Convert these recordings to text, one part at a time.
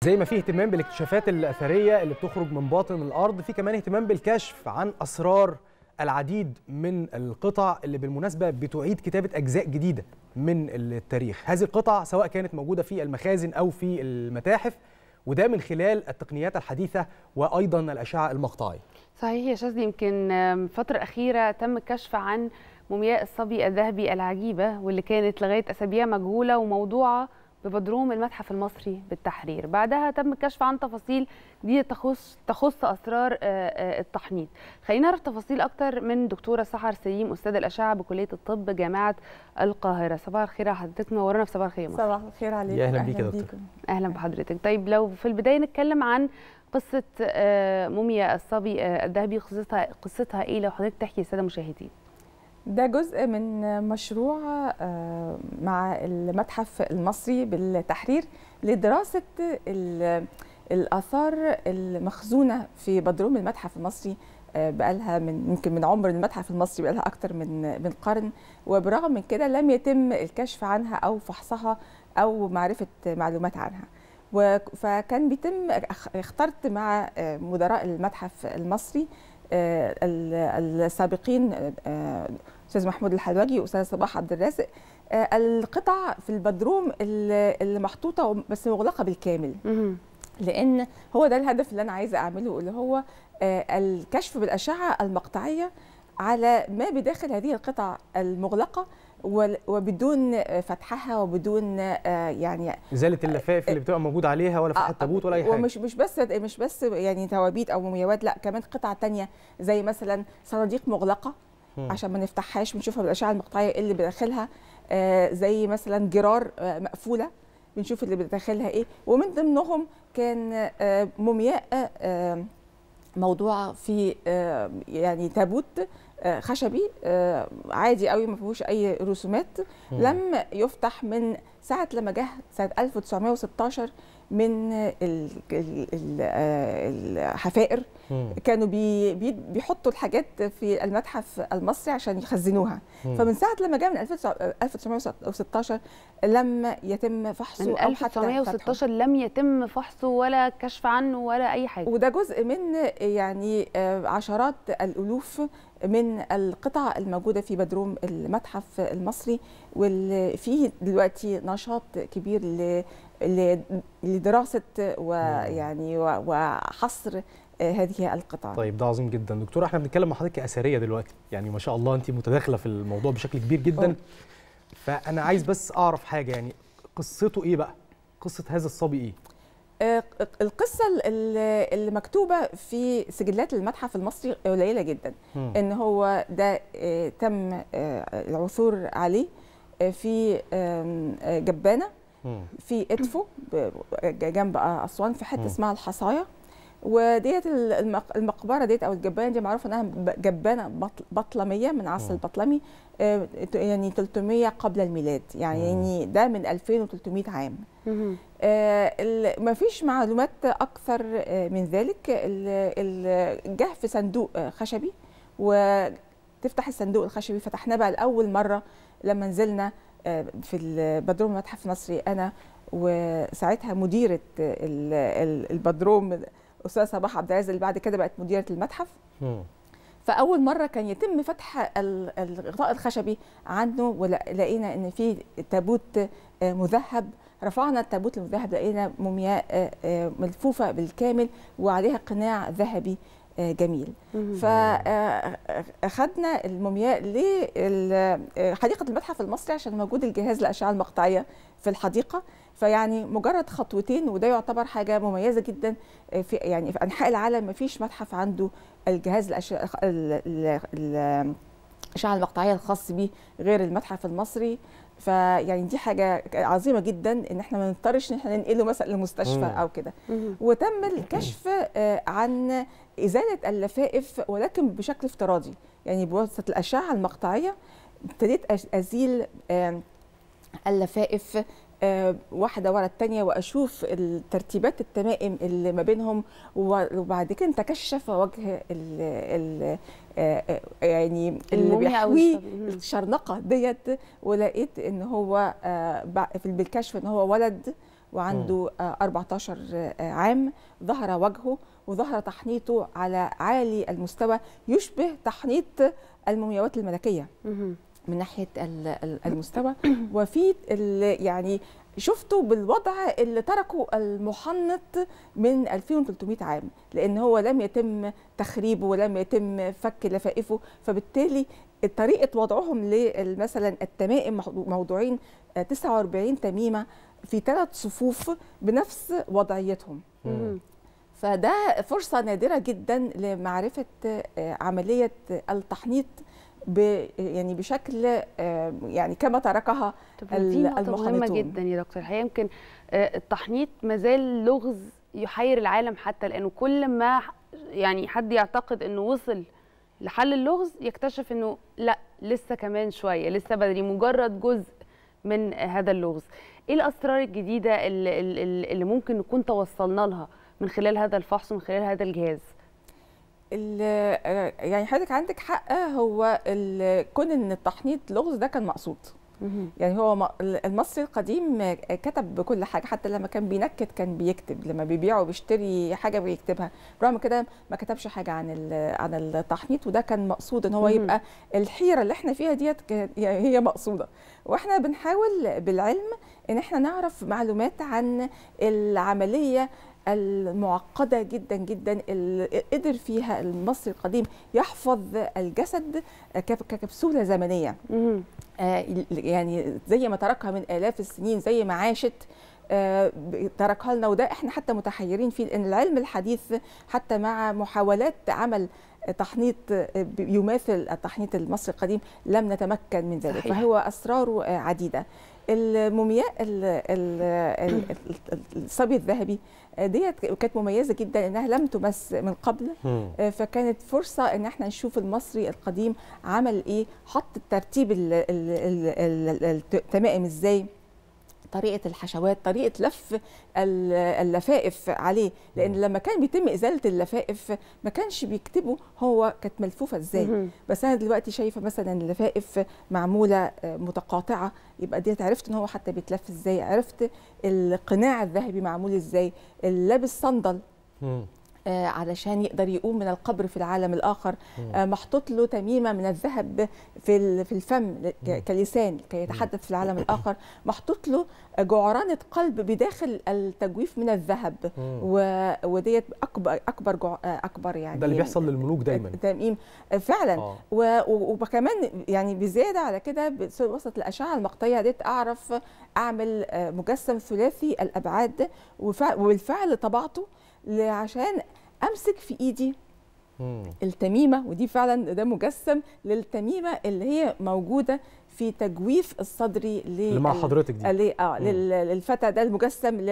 زي ما في اهتمام بالاكتشافات الاثريه اللي بتخرج من باطن الارض في كمان اهتمام بالكشف عن اسرار العديد من القطع اللي بالمناسبه بتعيد كتابه اجزاء جديده من التاريخ هذه القطع سواء كانت موجوده في المخازن او في المتاحف وده من خلال التقنيات الحديثه وايضا الاشعه المقطعيه صحيح يا شاذلي يمكن الفتره الاخيره تم الكشف عن مومياء الصبي الذهبي العجيبه واللي كانت لغايه اسابيع مجهوله وموضوعه ببدروم المتحف المصري بالتحرير بعدها تم الكشف عن تفاصيل جديده تخص تخص اسرار التحنيط خلينا نعرف تفاصيل اكتر من دكتوره سحر سليم استاذ الاشعه بكليه الطب جامعه القاهره صباح الخير على حضرتك منورانا في صباح الخير يا مصر صباح الخير عليكم اهلا بيك يا دكتور اهلا بحضرتك طيب لو في البدايه نتكلم عن قصه موميا الصبي الذهبي قصتها قصتها ايه لو حضرتك تحكي للساده المشاهدين ده جزء من مشروع مع المتحف المصري بالتحرير لدراسة الآثار المخزونة في بدروم المتحف المصري بقالها من يمكن من عمر المتحف المصري بقالها أكتر من من قرن وبرغم من كده لم يتم الكشف عنها أو فحصها أو معرفة معلومات عنها فكان بيتم اخترت مع مدراء المتحف المصري السابقين استاذ محمود الحلوجي واستاذ صباح عبد الرازق القطع في البدروم اللي محطوطه بس مغلقه بالكامل لان هو ده الهدف اللي انا عايزه اعمله اللي هو الكشف بالاشعه المقطعيه على ما بداخل هذه القطع المغلقه وبدون فتحها وبدون يعني ازاله اللفائف اللي بتبقى موجود عليها ولا فتح التابوت ولا اي حاجه ومش مش بس مش بس يعني توابيت او مومياوات لا كمان قطع تانية زي مثلا صناديق مغلقه عشان ما نفتحهاش بنشوفها بالاشعه المقطعيه اللي بداخلها آه زي مثلا جرار آه مقفوله بنشوف اللي بداخلها ايه ومن ضمنهم كان آه مومياء آه موضوعه في آه يعني تابوت آه خشبي آه عادي قوي ما فيهوش اي رسومات مم. لم يفتح من ساعه لما جه سنه 1916 من الحفائر كانوا بي بيحطوا الحاجات في المتحف المصري عشان يخزنوها مم. فمن ساعه لما جاء من 1916 لم يتم فحصه من او 1916 لم يتم فحصه ولا كشف عنه ولا اي حاجه وده جزء من يعني عشرات الالوف من القطع الموجوده في بدروم المتحف المصري واللي فيه دلوقتي نشاط كبير لدراسه ويعني وحصر هذه القطع طيب ده عظيم جدا دكتوره احنا بنتكلم مع حضرتك كاثريه دلوقتي يعني ما شاء الله انت متداخله في الموضوع بشكل كبير جدا أوه. فانا عايز بس اعرف حاجه يعني قصته ايه بقى قصه هذا الصبي ايه القصه اللي مكتوبه في سجلات المتحف المصري قليله جدا م. ان هو ده تم العثور عليه في جبانه في ادفو جنب اسوان في حته اسمها الحصايه وديت المقبره ديت او الجبانه دي معروفه انها جبانه بطلميه من عصر البطلمي يعني 300 قبل الميلاد يعني ده من 2300 عام ما فيش معلومات اكثر من ذلك جه في صندوق خشبي وتفتح الصندوق الخشبي فتحناه بقى لاول مره لما نزلنا في بدروم المتحف المصري انا وساعتها مديره البدروم استاذه صباح عبد العزيز اللي بعد كده بقت مديره المتحف فاول مره كان يتم فتح الغطاء الخشبي عنه ولقينا ان في تابوت مذهب رفعنا التابوت المذهب لقينا مومياء ملفوفه بالكامل وعليها قناع ذهبي جميل فاخذنا المومياء لحديقه المتحف المصري عشان موجود الجهاز الاشعه المقطعيه في الحديقه فيعني مجرد خطوتين وده يعتبر حاجه مميزه جدا في يعني في انحاء العالم ما فيش متحف عنده الجهاز الاشعه الاشعه المقطعيه الخاص به غير المتحف المصري فيعني دي حاجه عظيمه جدا ان احنا ما نضطرش ان احنا ننقله مثلا لمستشفى او كده وتم الكشف عن ازاله اللفائف ولكن بشكل افتراضي يعني بواسطه الاشعه المقطعيه ابتديت ازيل اللفائف واحده ورا الثانيه واشوف الترتيبات التمائم اللي ما بينهم وبعد كده تكشف وجه ال ال يعني اللي بيحويه الشرنقه ديت ولقيت ان هو بالكشف ان هو ولد وعنده آه، 14 آه، عام ظهر وجهه وظهر تحنيطه على عالي المستوى يشبه تحنيط المومياوات الملكيه مهم. من ناحيه ال- ال- المستوى وفي ال- يعني شفته بالوضع اللي تركه المحنط من 2300 عام لان هو لم يتم تخريبه ولم يتم فك لفائفه فبالتالي طريقه وضعهم ل- مثلا التمائم موضوعين آه، 49 تميمه في ثلاث صفوف بنفس وضعيتهم مهم. فده فرصة نادرة جدا لمعرفة آه، عملية التحنيط ب يعني بشكل آه، يعني كما تركها طب دي نقطة مهمة المحنطون. جدا يا دكتور الحقيقة يمكن آه، التحنيط مازال لغز يحير العالم حتى لأنه كل ما ح- يعني حد يعتقد أنه وصل لحل اللغز يكتشف أنه لا لسه كمان شوية لسه بدري مجرد جزء من هذا اللغز إيه الأسرار الجديدة اللي, اللي اللي ممكن نكون توصلنا لها من خلال هذا الفحص ومن خلال هذا الجهاز ال- آه، يعني حضرتك عندك حق هو ال- كون ان التحنيط لغز ده كان مقصود مهم. يعني هو م- المصري القديم كتب بكل حاجه حتى لما كان بينكت كان بيكتب لما بيبيع وبيشتري حاجه بيكتبها رغم كده ما كتبش حاجه عن ال- عن التحنيط وده كان مقصود ان هو مهم. يبقى الحيره اللي احنا فيها ديت ك- يعني هي مقصوده واحنا بنحاول بالعلم ان احنا نعرف معلومات عن العمليه المعقدة جدا جدا اللي قدر فيها المصري القديم يحفظ الجسد كف- ككبسولة زمنية مهم. آه، يعني زي ما تركها من آلاف السنين زي ما عاشت آه، ب- تركها لنا وده احنا حتى متحيرين فيه لان العلم الحديث حتى مع محاولات عمل تحنيط آه، ب- يماثل التحنيط المصري القديم لم نتمكن من ذلك صحيح. فهو اسراره آه، عديده المومياء ال- ال- ال- ال- الصبي الذهبي آه، ديت كانت مميزه جدا انها لم تمس من قبل مم. آه، فكانت فرصة ان احنا نشوف المصري القديم عمل ايه حط الترتيب ال- ال- ال- ال- التمائم ازاي طريقة الحشوات طريقة لف ال- اللفائف عليه لأن لما كان بيتم إزالة اللفائف ما كانش بيكتبوا هو كانت ملفوفة إزاي مهم. بس أنا دلوقتي شايفة مثلا اللفائف معمولة آه، متقاطعة يبقى ديت عرفت إن هو حتى بيتلف إزاي عرفت القناع الذهبي معمول إزاي اللابس صندل مم. آه، علشان يقدر يقوم من القبر في العالم الاخر مم. آه، محطوط له تميمه من الذهب في ال- في الفم ل- ك- مم. كلسان كي يتحدث في العالم الاخر محطوط له جعرانه قلب بداخل التجويف من الذهب مم. و- وديت اكبر اكبر جع... آه، اكبر يعني ده اللي بيحصل للملوك دايما تميم آه، فعلا آه. و- و- وكمان يعني بزياده على كده بس- وسط الاشعه المقطعيه ديت اعرف اعمل آه، مجسم ثلاثي الابعاد وفع- وبالفعل طبعته ل- عشان امسك في ايدي مم. التميمه ودي فعلا ده مجسم للتميمه اللي هي موجوده في تجويف الصدري اللي مع حضرتك دي ل... اه مم. لل- للفتى ده المجسم مم.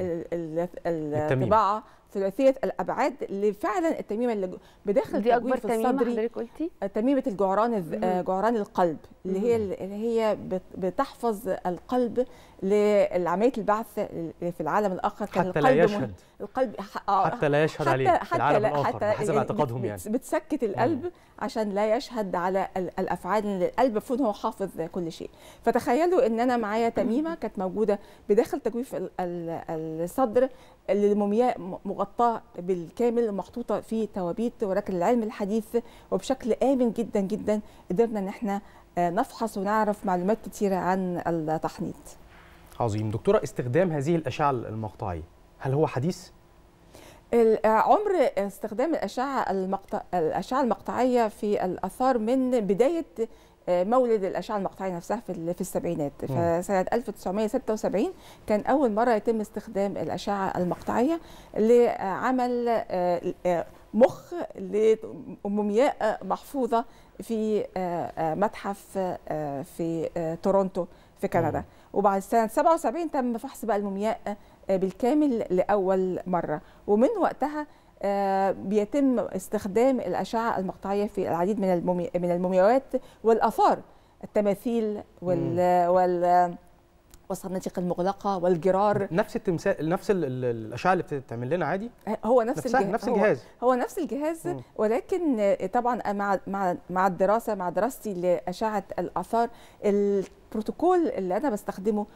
للطباعه ثلاثيه الابعاد اللي فعلا التميمه اللي جو- بداخل دي أكبر التجويف تميمة الصدري حضرتك قلتي تميمه الجعران الذ- مهم. آه، جعران القلب اللي هي اللي هي بت- بتحفظ القلب لعمليه البعث في العالم الاخر كان حتى لا القلب مهم. يشهد القلب ح- آه، حتى لا يشهد عليه في العالم لا- الاخر حتى بحسب يعني اعتقادهم بت- يعني بت- بتسكت القلب عشان لا يشهد على ال- الافعال لان القلب المفروض هو حافظ كل شيء فتخيلوا ان انا معايا تميمه كانت موجوده بداخل تجويف ال- ال- الصدر اللي المومياء م- مغطاه بالكامل محطوطه في توابيت ولكن العلم الحديث وبشكل امن جدا جدا قدرنا ان احنا آه، نفحص ونعرف معلومات كتيره عن التحنيط عظيم دكتوره استخدام هذه الاشعه المقطعيه هل هو حديث ال- عمر استخدام الأشعة المقطع الأشعة المقطعية في الآثار من بداية آه، مولد الأشعة المقطعية نفسها في ال- في السبعينات مم. فسنة 1976 كان أول مرة يتم استخدام الأشعة المقطعية لعمل آه، آه، مخ لمومياء محفوظة في آه، آه، متحف آه، في آه، تورونتو في كندا مم. وبعد سنة 77 تم فحص بقى المومياء آه، بالكامل لأول مرة ومن وقتها آه، بيتم استخدام الأشعة المقطعية في العديد من المومي من المومياوات والآثار التماثيل وال وال والصناديق المغلقه والجرار نفس التمثال نفس ال- ال- الاشعه اللي بتتعمل لنا عادي هو نفس نفسها الجهاز نفس هو- الجهاز هو نفس الجهاز مم. ولكن آه، طبعا مع مع مع الدراسه مع دراستي لاشعه الاثار البروتوكول اللي انا بستخدمه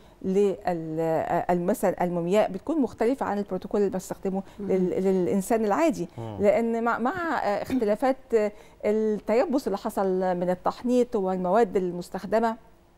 للمثل المومياء بتكون مختلفه عن البروتوكول اللي بستخدمه لل- للانسان العادي لان مع مع آه، اختلافات آه، التيبس اللي حصل من التحنيط والمواد المستخدمه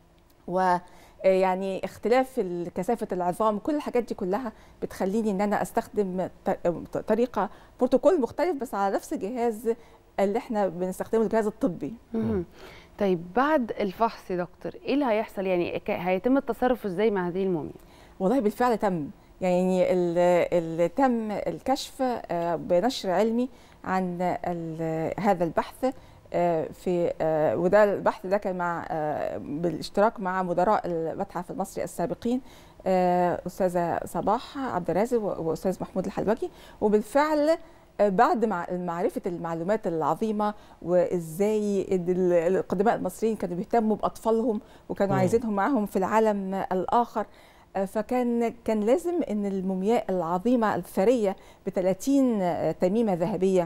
و يعني اختلاف ال- كثافه العظام كل الحاجات دي كلها بتخليني ان انا استخدم ط- طريقه بروتوكول مختلف بس على نفس الجهاز اللي احنا بنستخدمه الجهاز الطبي مهم. طيب بعد الفحص يا دكتور ايه اللي هيحصل يعني ك- هيتم التصرف ازاي مع هذه الموميا والله بالفعل تم يعني ال- ال- تم الكشف آه، بنشر علمي عن ال- هذا البحث آه، في آه، وده البحث ده كان مع آه، بالاشتراك مع مدراء المتحف المصري السابقين آه، استاذه صباح عبد الرازق و- واستاذ محمود الحلوجي وبالفعل آه، بعد مع معرفه المعلومات العظيمه وازاي إن ال- القدماء المصريين كانوا بيهتموا باطفالهم وكانوا مم. عايزينهم معاهم في العالم الاخر آه، فكان كان لازم ان المومياء العظيمه الثريه ب 30 تميمه ذهبيه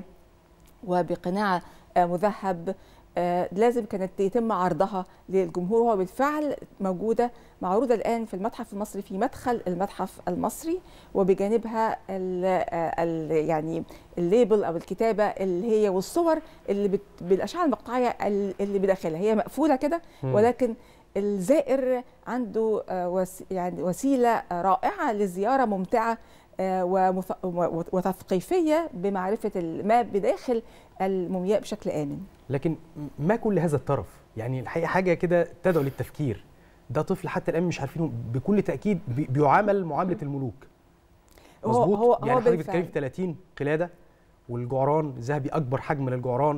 وبقناع آه، مذهب آه، لازم كانت يتم عرضها للجمهور وهو بالفعل موجوده معروضه الان في المتحف المصري في مدخل المتحف المصري وبجانبها ال ال يعني الليبل او الكتابه اللي هي والصور اللي بت بالاشعه المقطعيه ال- اللي بداخلها هي مقفوله كده مم. ولكن الزائر عنده آه، وس يعني وسيله آه، رائعه لزياره ممتعه آه، ومث- و- وتثقيفيه بمعرفه ال- ما بداخل المومياء بشكل امن لكن ما كل هذا الطرف يعني الحقيقه حاجه كده تدعو للتفكير ده طفل حتى الان مش عارفينه بكل تاكيد بي- بيعامل معامله الملوك هو- مظبوط هو- يعني هو حضرتك بالفعل. بتتكلمي في 30 قلاده والجعران الذهبي اكبر حجم من الجعران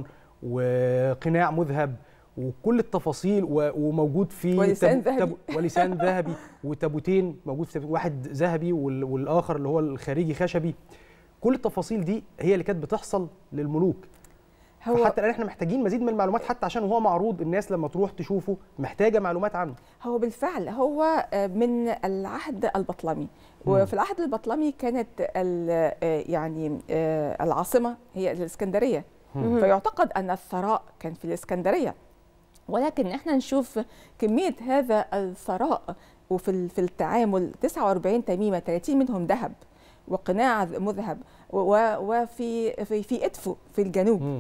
وقناع مذهب وكل التفاصيل و- وموجود في ولسان تابو- ذهبي. تابو- ولسان ذهبي وتابوتين موجود في تابوت واحد ذهبي وال- والاخر اللي هو الخارجي خشبي كل التفاصيل دي هي اللي كانت بتحصل للملوك هو فحتى الان احنا محتاجين مزيد من المعلومات حتى عشان وهو معروض الناس لما تروح تشوفه محتاجه معلومات عنه هو بالفعل هو آه، من العهد البطلمي مم. وفي العهد البطلمي كانت ال- آه، يعني آه، العاصمه هي الاسكندريه مم. فيعتقد ان الثراء كان في الاسكندريه ولكن احنا نشوف كميه هذا الثراء وفي ال- في التعامل 49 تميمه 30 منهم ذهب وقناع مذهب و- و- وفي في في ادفو في الجنوب مم.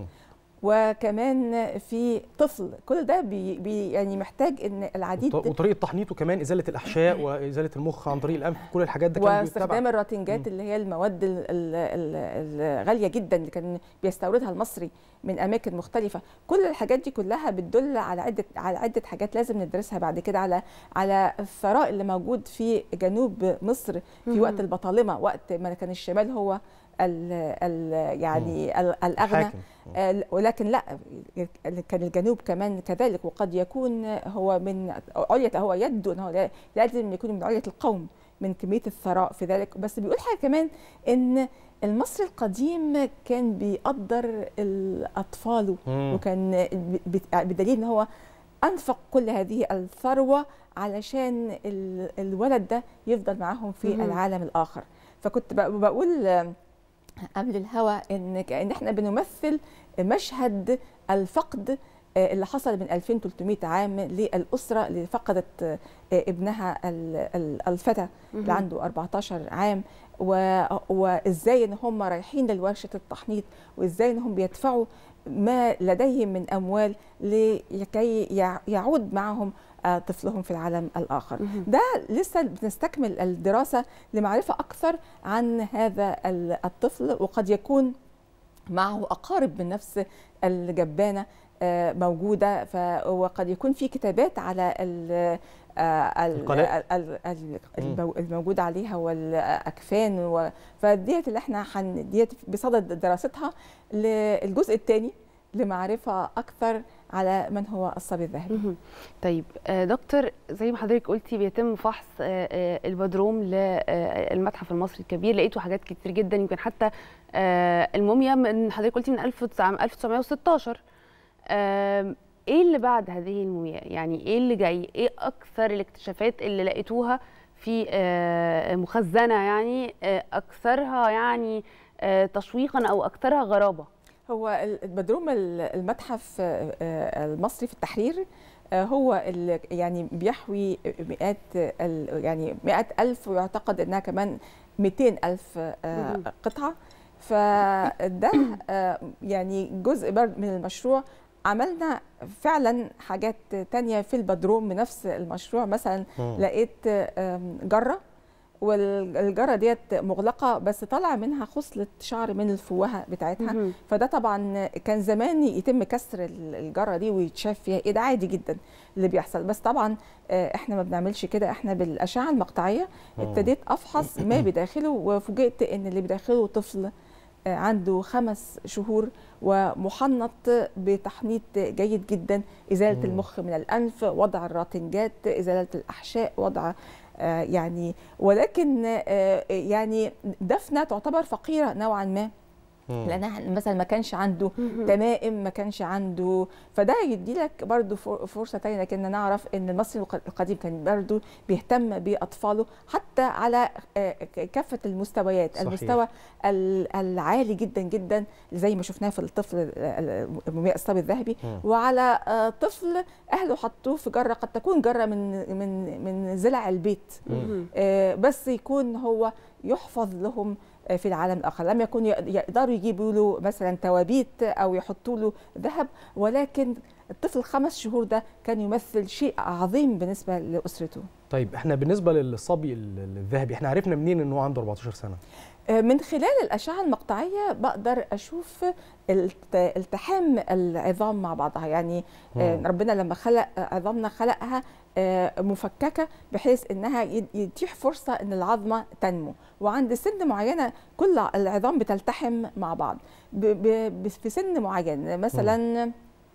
وكمان في طفل كل ده بي بي يعني محتاج ان العديد وط- وطريقه تحنيطه كمان ازاله الاحشاء وازاله المخ عن طريق الانف كل الحاجات ده كان واستخدام بيتبع الراتنجات مم. اللي هي المواد ال- ال- ال- الغاليه جدا اللي كان بيستوردها المصري من اماكن مختلفه كل الحاجات دي كلها بتدل على عده على عده حاجات لازم ندرسها بعد كده على على الثراء اللي موجود في جنوب مصر في مم. وقت البطالمه وقت ما كان الشمال هو ال ال يعني ال- الاغنى حاكم. آه، ولكن لا كان الجنوب كمان كذلك وقد يكون هو من علية هو يبدو انه لا- لازم يكون من علية القوم من كمية الثراء في ذلك بس بيقول حاجة كمان ان المصري القديم كان بيقدر اطفاله مم. وكان ب- ب- بدليل ان هو انفق كل هذه الثروه علشان ال- الولد ده يفضل معاهم في مهم. العالم الاخر فكنت بق- بقول آه، قبل الهوى ان كان احنا بنمثل مشهد الفقد آه، اللي حصل من 2300 عام للاسره اللي فقدت آه، ابنها ال- ال- الفتى اللي مهم. عنده 14 عام و... وازاي ان هم رايحين لورشه التحنيط وازاي انهم بيدفعوا ما لديهم من اموال لكي يع- يعود معهم آه، طفلهم في العالم الاخر مهم. ده لسه بنستكمل الدراسه لمعرفه اكثر عن هذا ال- الطفل وقد يكون معه اقارب من نفس الجبانه آه، موجوده ف- وقد يكون في كتابات على ال- آه، ال- القلائد. ال- ال- المو- الموجود عليها والاكفان و- فديت اللي احنا حن ديت بصدد دراستها للجزء الثاني لمعرفه اكثر على من هو الصبي الذهبي مهم. طيب آه، دكتور زي ما حضرتك قلتي بيتم فحص آه، آه، البدروم للمتحف المصري الكبير لقيتوا حاجات كتير جدا يمكن حتى آه، الموميا من حضرتك قلتي من 1916 آم، ايه اللي بعد هذه المومياء يعني ايه اللي جاي ايه اكثر الاكتشافات اللي لقيتوها في آه، مخزنه يعني آه، اكثرها يعني آه، تشويقا او اكثرها غرابه هو ال- بدروم ال- المتحف آه، المصري في التحرير آه، هو اللي يعني بيحوي مئات ال- يعني مئات ألف ويعتقد أنها كمان 200 ألف آه، مهم. قطعة فده آه، يعني جزء بر- من المشروع عملنا فعلا حاجات تانية في البدروم بنفس المشروع مثلا لقيت آم، جرة والجرة ديت مغلقة بس طالع منها خصلة شعر من الفوهة بتاعتها مهم. فده طبعا كان زمان يتم كسر ال- الجره دي ويتشاف فيها ايه ده عادي جدا اللي بيحصل بس طبعا آه، احنا ما بنعملش كده احنا بالاشعه المقطعيه ابتديت افحص ما بداخله وفوجئت ان اللي بداخله طفل آه، عنده خمس شهور ومحنط بتحنيط جيد جدا ازاله مم. المخ من الانف وضع الراتنجات ازاله الاحشاء وضع آه، يعني ولكن آه، يعني دفنه تعتبر فقيره نوعا ما لانها مثلا ما كانش عنده مهم. تمائم ما كانش عنده فده يدي لك برضو فر- فرصه تانية لكن نعرف ان المصري الق- القديم كان برضو بيهتم باطفاله حتى على آه، ك- كافه المستويات صحيح. المستوى ال- العالي جدا جدا زي ما شفناه في الطفل ال- ال- المومياء الصبي الذهبي مم. وعلى آه، طفل اهله حطوه في جره قد تكون جره من من من زلع البيت مهم. آه، بس يكون هو يحفظ لهم آه، في العالم الاخر لم يكن ي- يقدروا يجيبوا له مثلا توابيت او يحطوا له ذهب ولكن الطفل الخمس شهور ده كان يمثل شيء عظيم بالنسبه لاسرته طيب احنا بالنسبه للصبي ال- الذهبي احنا عرفنا منين ان هو عنده 14 سنه آه، من خلال الاشعه المقطعيه بقدر اشوف الت- التحام العظام مع بعضها يعني آه، مم. ربنا لما خلق عظامنا خلقها آه، مفككه بحيث انها يد- يتيح فرصه ان العظمه تنمو وعند سن معينه كل العظام بتلتحم مع بعض ب- ب- ب- في سن معين مثلا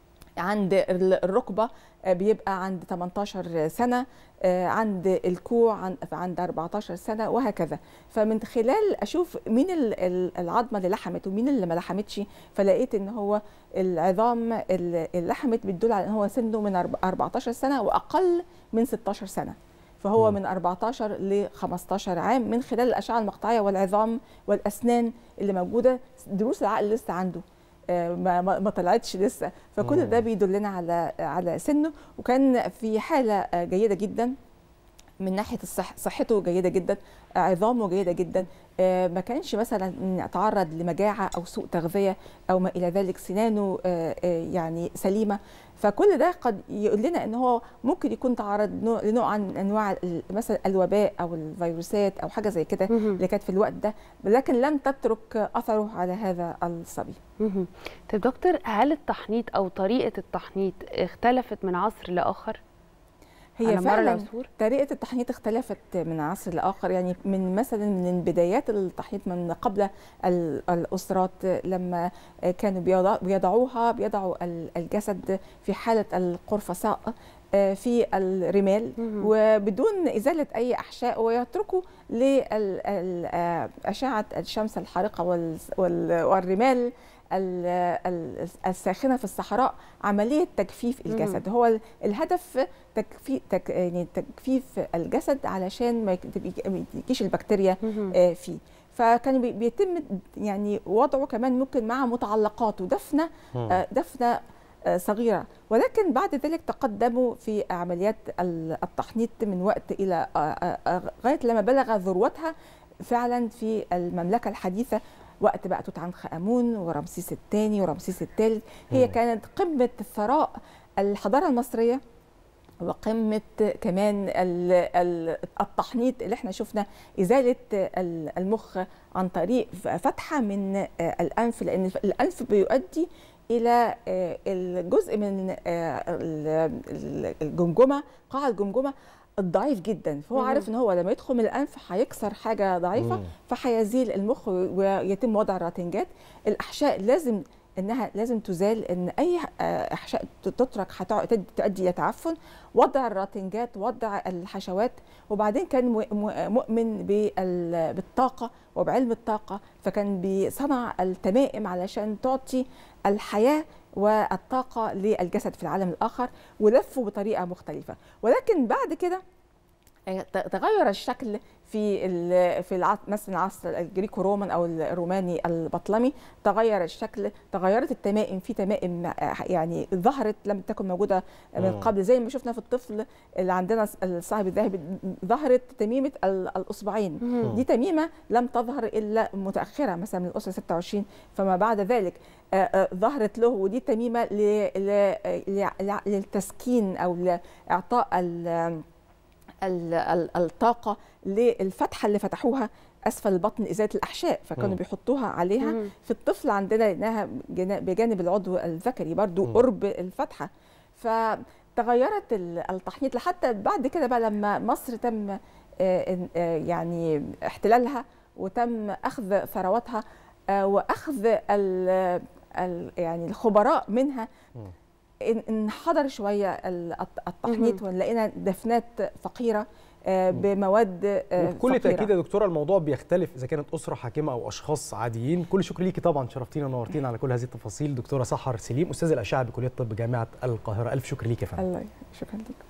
عند ال- الركبه آه، بيبقى عند 18 سنه آه، عند الكوع عند عند 14 سنه وهكذا فمن خلال اشوف مين ال- ال- العظمه اللي لحمت ومين اللي ما لحمتش فلقيت ان هو العظام اللي اللي لحمت بتدل على ان هو سنه من أرب- 14 سنه واقل من 16 سنه فهو مم. من 14 ل 15 عام من خلال الاشعه المقطعيه والعظام والاسنان اللي موجوده دروس العقل لسه عنده آه، ما ما ما طلعتش لسه فكل مم. ده بيدلنا على على سنه وكان في حاله آه، جيده جدا من ناحيه الصح صحته جيده جدا آه، عظامه جيده جدا آه، ما كانش مثلا يتعرض لمجاعه او سوء تغذيه او ما الى ذلك سنانه آه، آه، يعني سليمه فكل ده قد يقول لنا ان هو ممكن يكون تعرض نوع- لنوع من انواع ال- مثلا الوباء او الفيروسات او حاجه زي كده مهم. اللي كانت في الوقت ده لكن لم تترك اثره على هذا الصبي مهم. طيب دكتور هل التحنيط او طريقه التحنيط اختلفت من عصر لاخر هي على مر فعلا العصور طريقه التحنيط اختلفت من عصر لاخر يعني من مثلا من بدايات التحنيط من قبل ال- الاسرات لما كانوا بيضع- بيضعوها بيضعوا ال- الجسد في حاله القرفصاء آه، في الرمال مهم. وبدون ازاله اي احشاء ويتركوا لاشعه الشمس الحارقه وال- وال- والرمال ال- ال- الساخنه في الصحراء عمليه تجفيف مم. الجسد هو ال- الهدف تكفي تك يعني تجفيف الجسد علشان ما يك- ما تجيش البكتيريا مهم. آه، فيه فكان بي- بيتم يعني وضعه كمان ممكن مع متعلقات ودفنه آه، دفنه آه، صغيره ولكن بعد ذلك تقدموا في عمليات ال- التحنيط من وقت الى آه، آه، آه، لغايه لما بلغ ذروتها فعلا في المملكه الحديثه وقت بقى توت عنخ امون ورمسيس الثاني ورمسيس الثالث هي مم. كانت قمه الثراء الحضاره المصريه وقمه كمان ال- ال- التحنيط اللي احنا شفنا ازاله ال- المخ عن طريق فتحه من آه، الانف لان الانف بيؤدي الى آه، الجزء من آه، ال- ال- الجمجمه قاع الجمجمه الضعيف جدا فهو مهم. عارف ان هو لما يدخل من الانف هيكسر حاجه ضعيفه مم. فهيزيل المخ ويتم وضع الراتنجات الاحشاء لازم انها لازم تزال ان اي آه، احشاء تترك هتع- تد- تؤدي الى تعفن وضع الراتنجات وضع الحشوات وبعدين كان مو- مو- مؤمن بال- بالطاقه وبعلم الطاقه فكان بيصنع التمائم علشان تعطي الحياه والطاقه للجسد في العالم الاخر ولفوا بطريقه مختلفه ولكن بعد كده آه، ت- تغير الشكل في ال- في الع- مثلا العصر الجريكو رومان او الروماني البطلمي تغير الشكل تغيرت التمائم في تمائم آه، يعني ظهرت لم تكن موجوده من مم. قبل زي ما شفنا في الطفل اللي عندنا الصاحب الذهبي ظهرت تميمه ال- الاصبعين مهم. دي تميمه لم تظهر الا متاخره مثلا من الاسره 26 فما بعد ذلك آه، آه، ظهرت له ودي تميمه ل- ل- ل- ل- للتسكين او لاعطاء ال- ال- ال- الطاقه للفتحه اللي فتحوها اسفل البطن ازاله الاحشاء فكانوا مم. بيحطوها عليها مم. في الطفل عندنا لانها جنا- بجانب العضو الذكري برضو مم. قرب الفتحه فتغيرت ال- التحنيط لحتى بعد كده بقى لما مصر تم آه، إن- آه، يعني احتلالها وتم اخذ ثرواتها آه، واخذ ال- ال- يعني الخبراء منها مم. ان- انحدر شويه ال- الت- التحنيط ولقينا دفنات فقيره آه، مم. بمواد آه، وبكل فقيرة. تاكيد يا دكتوره الموضوع بيختلف اذا كانت اسره حاكمه او اشخاص عاديين كل شكر ليكي طبعا شرفتينا ونورتينا على كل هذه التفاصيل دكتوره سحر سليم استاذ الاشعه بكليه الطب جامعه القاهره الف شكر ليكي يا فندم الله شكرا لك